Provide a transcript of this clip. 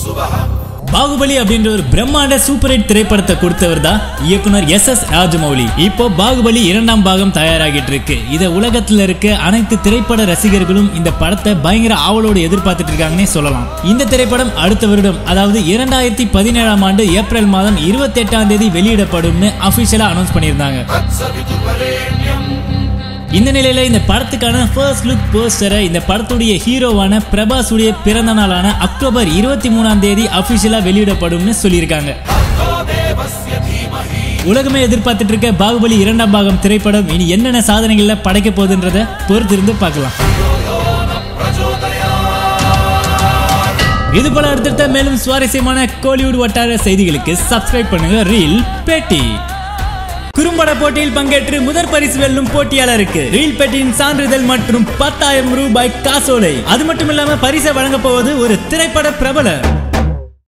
பாகுபலி அப்படின்ற ஒரு பிரம்மாண்ட சூப்பர் ஹிட் திரைப்படத்தை கொடுத்தவர் தான் இயக்குனர் எஸ் எஸ் ராஜமௌலி இப்போ பாகுபலி இரண்டாம் பாகம் தயாராகிட்டு இருக்கு இத உலகத்துல இருக்க அனைத்து திரைப்பட ரசிகர்களும் இந்த படத்தை பயங்கர ஆவலோடு எதிர்பார்த்துட்டு இருக்காங்கன்னே சொல்லலாம் இந்த திரைப்படம் அடுத்த வருடம் அதாவது இரண்டாயிரத்தி பதினேழாம் ஆண்டு ஏப்ரல் மாதம் இருபத்தி எட்டாம் தேதி வெளியிடப்படும்னு அபிஷியலா அனௌன்ஸ் பண்ணியிருந்தாங்க இந்த நிலையில இந்த படத்துக்கான ஃபர்ஸ்ட் லுக் போஸ்டரை இந்த படத்துடைய ஹீரோவான பிரபாஸுடைய பிறந்த நாளான அக்டோபர் இருபத்தி மூணாம் தேதி அபிஷியலா வெளியிடப்படும்னு சொல்லியிருக்காங்க உலகமே எதிர்பார்த்துட்டு இருக்க பாகுபலி இரண்டாம் பாகம் திரைப்படம் இனி என்னென்ன சாதனைகள்ல படைக்க போகுதுன்றத பொறுத்திருந்து பார்க்கலாம் இது போல அடுத்தடுத்த மேலும் சுவாரஸ்யமான கோலிவுட் வட்டார செய்திகளுக்கு சப்ஸ்கிரைப் பண்ணுங்க ரீல் பேட்டி குறும்பட போட்டியில் பங்கேற்று முதற் பரிசு வெல்லும் போட்டியாளருக்கு ரீல் பெட்டியின் சான்றிதழ் மற்றும் பத்தாயிரம் ரூபாய் காசோலை அது மட்டும் இல்லாம பரிசை வழங்க போவது ஒரு திரைப்பட பிரபல